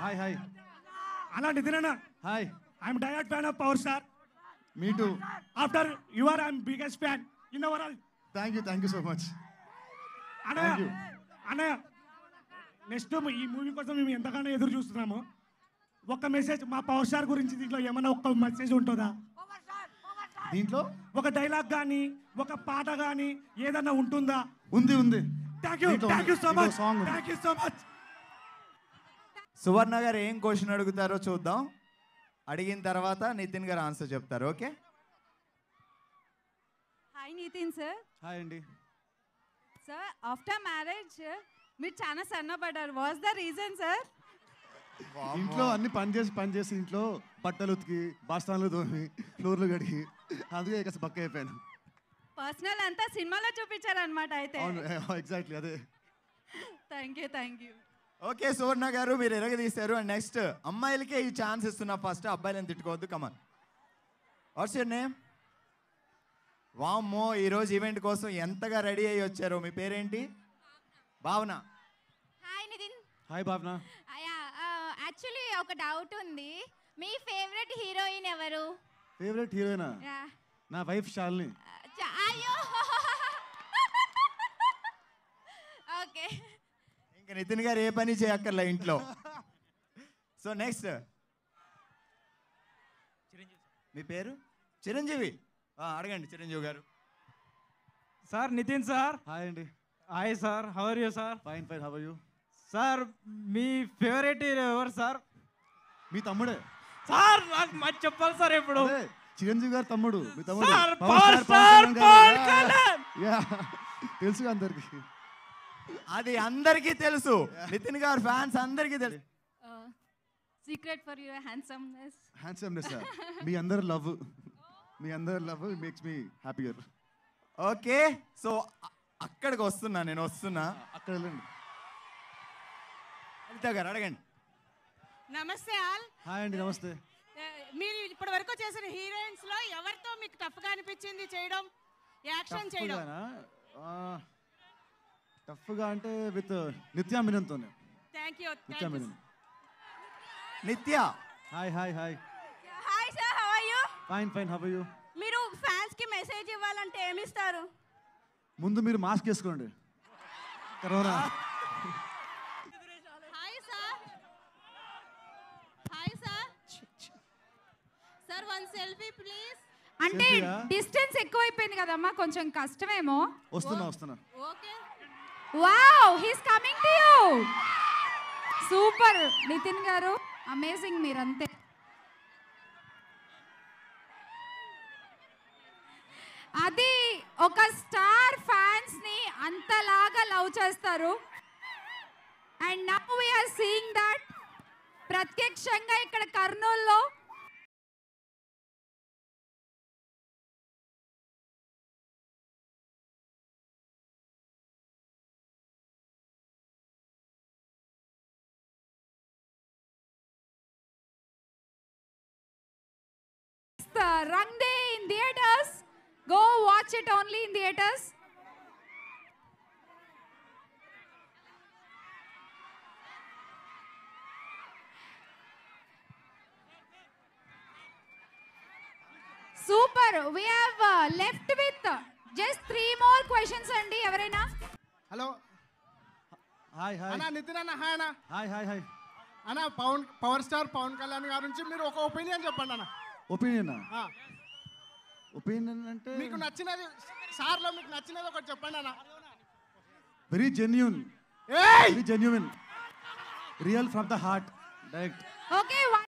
Hi hi అలా Nitin hi I'm direct fan of power star me too after you are I'm biggest fan in our thank you thank you so much అన్నయ్య Thank you. అన్నయ్య next ఈ movie కోసం మేము ఎంతగానో ఎదురు చూస్తున్నాము ఒక మెసేజ్ మా పవర్ స్టార్ గురించి దీంట్లో ఏమైనా ఒక మెసేజ్ ఉంటుందా దీంట్లో ఒక డైలాగ్ కానీ ఒక పాట కానీ ఏదన్నా ఉంటుందా ఉంది ఉంది థ్యాంక్ యూ దీంట్లో థ్యాంక్ యూ ఉంది. సో దీంట్లో మచ్ song ఉంది. Thank you so much Suvarna గారు ఏం క్వశ్చన్ అడుగుతారో చూద్దాం అడిగిన తర్వాత నితిన్ గారు ఆన్సర్ చెప్తారు okay hi Nitin sir hi అండి సార్ ఆఫ్టర్ మ్యారేజ్ మీరు చాలా సన్నపడ్డారు వాస్ ద రీజన్ సార్ ఇంట్లో అన్ని పని చేసి పని చేసి ఇంట్లో బట్టలు ఉతికి బాస్తాన్లు తోమి ఫ్లోర్లు కడిగి అందుకే ఇక బక్క అయిపోయాను పర్సనల్ అంతా సినిమాలో చూపించారనమాట అయితే అవును ఎగ్జాక్ట్లీ అదే thank you thank you okay Suvarna గారు మీరు ఎరగదీశారు అండ్ నెక్స్ట్ అమ్మాయిలకే ఈ ఛాన్స్ ఇస్తున్నా ఫస్ట్ అబ్బాయిలను తిట్టుకోవద్దు కమన్ వాట్స్ యూర్ నేమ్ వామ్మో ఈరోజు ఈవెంట్ కోసం ఎంతగా రెడీ అయ్యి వచ్చారు మీ పేరేంటి Bhavana hi Nitin hi Bhavana actually ఒక డౌట్ ఉంది మీ ఫేవరెట్ హీరోయిన్ ఎవరు ఫేవరెట్ హీరోయినా Yeah. నా వైఫ్ శాలిని చ- అయ్యో ఓకే ఇంకా నితిన్ గారు ఏ పని చేయక్కర్లే ఇంట్లో సో నెక్స్ట్ మీ పేరు చిరంజీవి ఆ, అడగండి చిరంజీవి గారు సార్ నితిన్ సార్ హాయ్ అండి hi sir how are you sir fine fine how you sir మీ ఫేవరెట్ హీరో ఎవరు సార్ మీ తమ్ముడే సార్ నాకు మంచి చెప్పాలి సార్ ఇప్పుడు అదే, చిరంజీవి గారు తమ్ముడు మీ తమ్ముడు sir, power power star star Pawan Pawan Kalyan గారు. కళ్యాణ్. యా తెలుసు అందరికి అది అందరికీ తెలుసు నితిన్ గారు ఫ్యాన్స్ అందరికీ తెలుసు secret for your handsomeness handsomeness sir మీ అందరు లవ్ మీ అందరు love makes me happier okay so అ- అక్కడికి వస్తున్నా నేను వస్తున్నా అక్కడ వెళ్ళండి అనిత గారు అడగండి నమస్తే ఆల్ హాయ్ అండి నమస్తే ఏ, మీరు ఇప్పటి వరకు చేసిన హీరోయిన్స్ లో ఎవరితో మీకు టఫ్ గా అనిపించింది చేయడం యాక్షన్ చేయడం టఫ్గానా టఫ్గా అంటే విత్ నిత్యా మీనన్తోనే thank you Nitya Menon Nitya hi hi hi hi sir how are you fine fine how you మీరు ఫ్యాన్స్ కి మెసేజ్ ఇవ్వాలంటే ఏమి ఇస్తారు ముందు మీరు మాస్క్ వేసుకోండి corona hi sir hi sir sir one selfie please అంటే Selfie-యా? డిస్టెన్స్ ఎక్కువైపోయింది కదమ్మా కొంచెం కష్టమేమో వస్తున్నా వస్తున్నా okay wow he's coming to you super Nitin గారు అమేజింగ్ మీరంతే అది ఒక స్టార్ ఫ్యాన్స్ ని అంతలాగా లవ్ చేస్తారు and now we're seeing that ప్రత్యక్షంగా ఇక్కడ కర్నూల్లో the Rang Day in theaters. Go watch it only in theaters. Super. We have uh, left with uh, just three more questions అండి ఎవరైనా హలో హాయ్ హాయ్ అన్న నితిన్ అన్న hi అన్న hi hi hi అన్న Pawan power star Pawan Kalyan గారి నుంచి మీరు ఒక ఒపీనియన్ చెప్పండి అన్న ఒపీనియన్ ఆ, ఒపీనియన్ అంటే మీకు నచ్చినది సార్లో మీకు నచ్చినది ఒకటి చెప్పండి అన్న వెరీ జెన్యున్ ఏయ్ very genuine real from the heart direct okay one